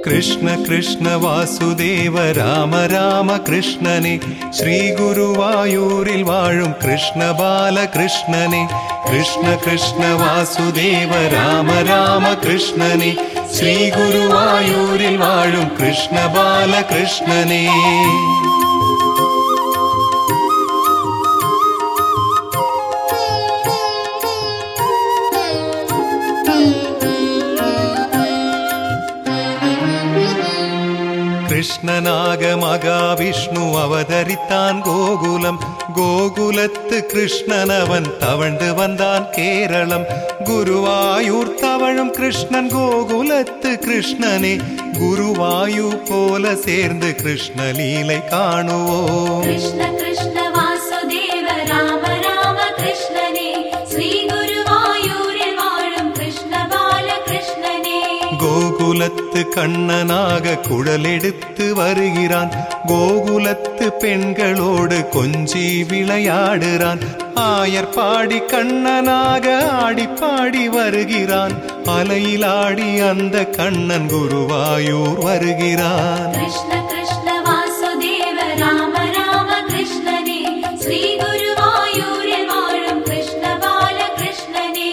കൃഷ്ണ കൃഷ്ണ വാസുദേവ രാമ രാമ കൃഷ്ണനെ ശ്രീ ഗുരുവായൂരിൽ വാഴും കൃഷ്ണ ബാലകൃഷ്ണനെ കൃഷ്ണ കൃഷ്ണ വാസുദേവ രാമ രാമ കൃഷ്ണനെ ശ്രീ ഗുരുവായൂരിൽ വാഴും കൃഷ്ണ ബാലകൃഷ്ണനെ കൃഷ്ണനാക മഹാവിഷ്ണു അവതരിത്താൻ ഗോകുലം ഗോകുലത്ത് കൃഷ്ണനവൻ തവണ്ട് വந்தான் കേരളം ഗുരുവായൂർ തവഴും കൃഷ്ണൻ ഗോകുലത്ത് കൃഷ്ണനെ ഗുരുവായു പോല சேர்ந்து கிருஷ்ணலீலை காணுவோம் कृष्ण कृष्ण वासुदेव राम राम कृष्णने श्रीगुरुवायूरिல் வாழும் கிருஷ்ண பாலகிருஷ்ணனே கோகுலத்து கண்ணனாக குழலெடுத்து வருகிறான் கோகுலத்து பெண்களோடு கொஞ்சி விளையாடுறான் ஆயர் பாடி கண்ணனாக ஆடி பாடி வருகிறான் அலையிலாடி அந்த கண்ணன் குருவாயூர் வருகிறான் कृष्ण कृष्ण वासुदेव राम राम कृष्णने श्रीगुरुवायूरिல் வாழும் கிருஷ்ண பாலகிருஷ்ணனே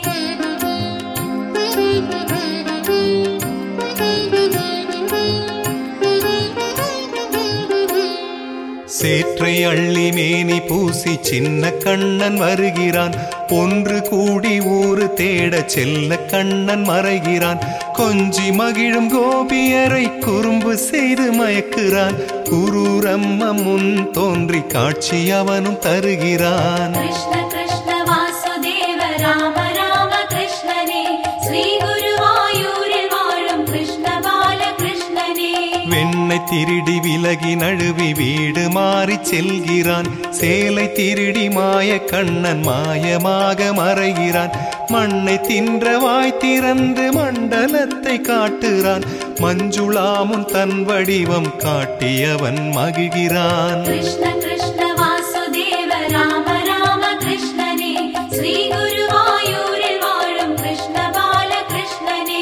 சேற்றை அள்ளி மேனி பூசி சின்ன கண்ணன் வருகிறான் ஒன்று கூடி ஊரு தேட செல்ல கண்ணன் மறைகிறான் கொஞ்சி மகிழும் கோபியரை குறும்பு செய்து மயக்குறான் குரூரம்ம முன் தோன்றி காட்சி அவனும் தருகிறான் कृष्ण कृष्ण वासुदेव राम राम कृष्णने श्रीगुरुवायूरिல் வாழும் கிருஷ்ண பாலகிருஷ்ணனே வெண்ணை திருடி விலகி நழுவி வீடு மாறி செல்கிறான் சேலை திருடி மாய கண்ணன் மாயமாக மறைகிறான் மண்ணை தின்ற வாய் திறந்து மண்டலத்தை காட்டுறான் மஞ்சுளாமுன் தன் வடிவம் காட்டியவன் மகிழ்கிறான் कृष्ण कृष्ण वासुदेव राम राम कृष्णने श्रीगुरुवायूरिல் வாழும் கிருஷ்ண பாலகிருஷ்ணனே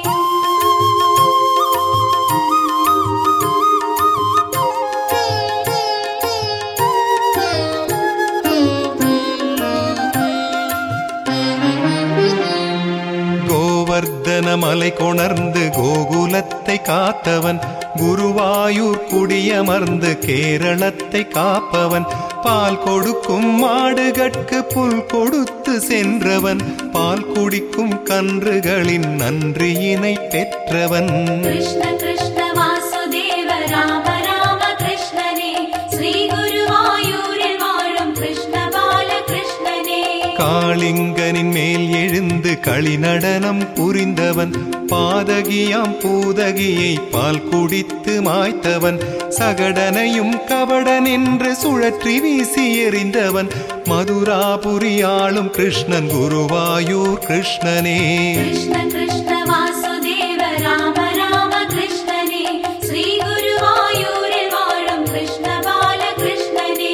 கோவர்தன மலை கொணர்ந்து கோகுலத்தை காத்தவன் குருவாயூர் குடியமர்ந்து கேரளத்தை காப்பவன் பால் கொடுக்கும் மாடுகட்கு புல் கொடுத்து சென்றவன் பால் குடிக்கும் கன்றுகளின் நன்றியினை பெற்றவன் कृष्ण कृष्ण वासुदेव राम राम कृष्णने श्रीगुरुवायूरिல் வாழும் கிருஷ்ண பாலகிருஷ்ணனே காளிங்கனின் மேல் எழுந்து களி நடனம் புரிந்தவன் பாதகியாம் பூதகியை பால் குடித்து மாய்த்தவன் சகடனையும் கபடன் என்று சுழற்றி வீசி எறிந்தவன் மதுராபுரி ஆளும் கிருஷ்ணன் குருவாயூர் கிருஷ்ணனே कृष्ण कृष्ण वासुदेव राम राम कृष्णने श्रीगुरुवायूरिல் வாழும் கிருஷ்ண பாலகிருஷ்ணனே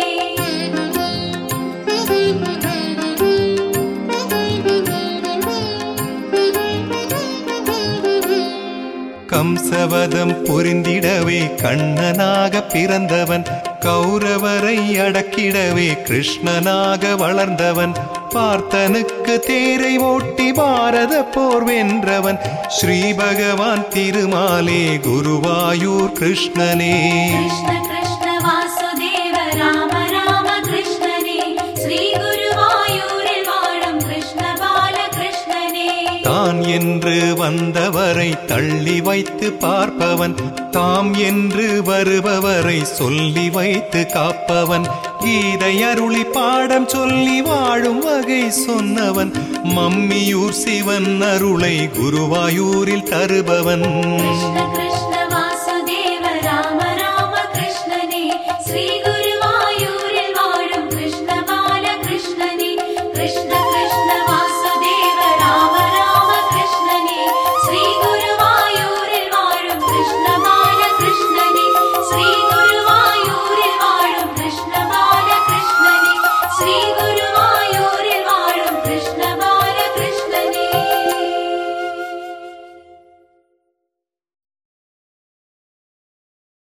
கம்சவதம் புரிந்திடவே கண்ணனாக பிறந்தவன் கௌரவரை அடக்கிடவே கிருஷ்ணனாக வளர்ந்தவன் பார்த்தனுக்கு தேரை ஓட்டி பாரத போர் வென்றவன் ஸ்ரீ பகவான் திருமாலே குருவாயூர் கிருஷ்ணனே कृष्ण कृष्ण वासुदेव राम राम कृष्णने श्रीगुरुवायूरिல் வாழும் கிருஷ்ண பாலகிருஷ்ணனே தான் என்று வந்தவரை தள்ளி வைத்து பார்ப்பவன் தாம் என்று வருபவரை சொல்லி வைத்து காப்பவன் கீதை அருளி பாடம் சொல்லி வாழும் வகை சொன்னவன் மம்மியூர் சிவன் அருளை குருவாயூரில் தருபவன் कृष्ण कृष्ण